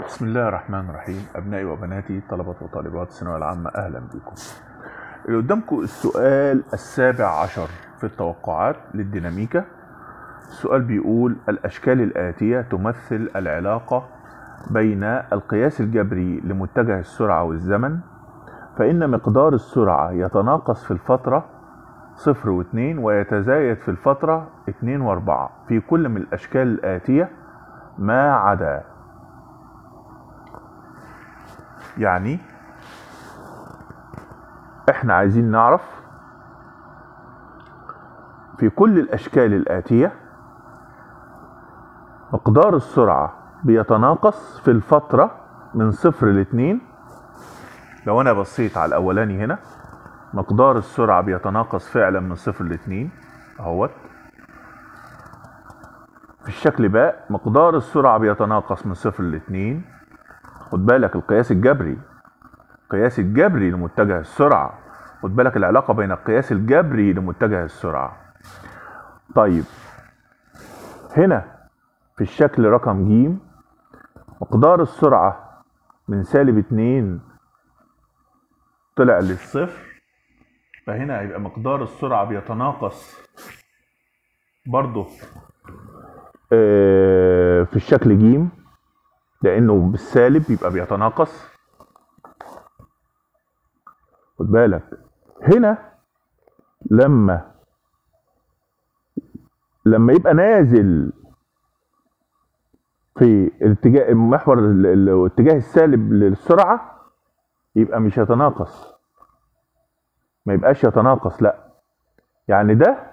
بسم الله الرحمن الرحيم أبنائي وبناتي طلبة وطالبات الثانوية العامة أهلا بكم اللي قدامكم السؤال السابع عشر في التوقعات للديناميكا السؤال بيقول الأشكال الآتية تمثل العلاقة بين القياس الجبري لمتجه السرعة والزمن فإن مقدار السرعة يتناقص في الفترة صفر واثنين ويتزايد في الفترة اتنين واربعة في كل من الأشكال الآتية ما عدا يعني احنا عايزين نعرف في كل الاشكال الاتيه مقدار السرعه بيتناقص في الفتره من صفر لاتنين لو انا بصيت على الاولاني هنا مقدار السرعه بيتناقص فعلا من صفر لاتنين اهوت في الشكل باء مقدار السرعه بيتناقص من صفر لاتنين خد بالك القياس الجبري القياس الجبري لمتجه السرعة خد بالك العلاقة بين القياس الجبري لمتجه السرعة طيب هنا في الشكل رقم ج مقدار السرعة من سالب اتنين طلع للصفر فهنا هيبقى مقدار السرعة بيتناقص برضه آه، في الشكل ج لانه بالسالب يبقى بيتناقص خد بالك هنا لما لما يبقى نازل في الاتجاه محور ال- ال- الاتجاه السالب للسرعه يبقى مش يتناقص ما يبقاش يتناقص لا يعني ده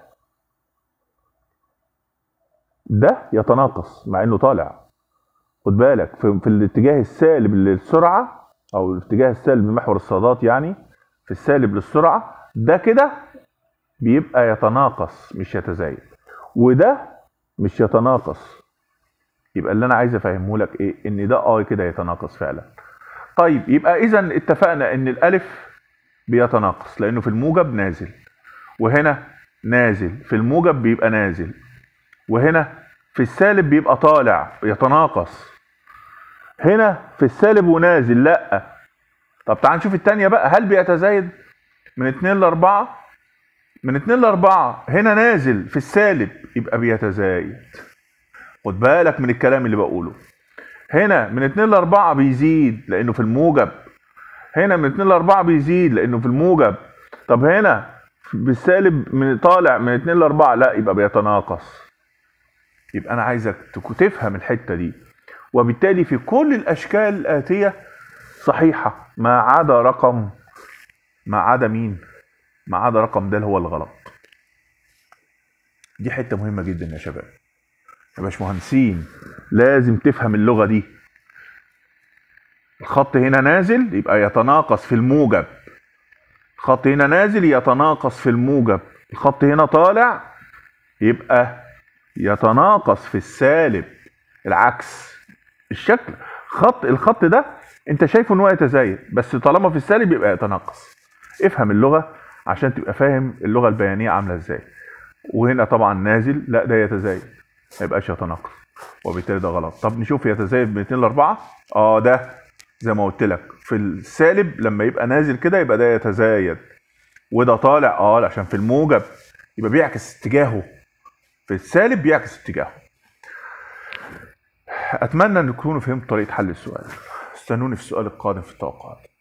ده يتناقص مع انه طالع خد بالك في, في الاتجاه السالب للسرعه او الاتجاه السالب لمحور الصادات يعني في السالب للسرعه ده كده بيبقى يتناقص مش يتزايد وده مش يتناقص يبقى اللي انا عايز افهمه لك ايه ان ده اه كده يتناقص فعلا طيب يبقى اذا اتفقنا ان الالف بيتناقص لانه في الموجب نازل وهنا نازل في الموجب بيبقى نازل وهنا في السالب بيبقى طالع يتناقص هنا في السالب ونازل لا طب تعال نشوف التانية بقى هل بيتزايد من 2 ل 4 من 2 ل 4 هنا نازل في السالب يبقى بيتزايد خد بالك من الكلام اللي بقوله هنا من 2 ل 4 بيزيد لانه في الموجب هنا من 2 ل 4 بيزيد لانه في الموجب طب هنا بالسالب من طالع من 2 ل 4 لا يبقى بيتناقص يبقى انا عايزك تك- تفهم الحته دي وبالتالي في كل الاشكال الاتيه صحيحه ما عدا رقم ما عدا مين ما عدا رقم ده اللي هو الغلط دي حته مهمه جدا يا شباب يا باشمهندسين لازم تفهم اللغه دي الخط هنا نازل يبقى يتناقص في الموجب الخط هنا نازل يتناقص في الموجب الخط هنا طالع يبقى يتناقص في السالب العكس الشكل خط الخط ده انت شايفه ان هو يتزايد بس طالما في السالب يبقى يتناقص افهم اللغه عشان تبقى فاهم اللغه البيانيه عامله ازاي وهنا طبعا نازل لا ده يتزايد ما يبقاش يتناقص وبالتالي ده غلط طب نشوف يتزايد من 2 ل 4 اه ده زي ما قلت لك في السالب لما يبقى نازل كده يبقى ده يتزايد وده طالع اه عشان في الموجب يبقى بيعكس اتجاهه في السالب بيعكس اتجاهه اتمنى ان تكونوا فهمتوا طريقه حل السؤال استنوني في السؤال القادم في التوقعات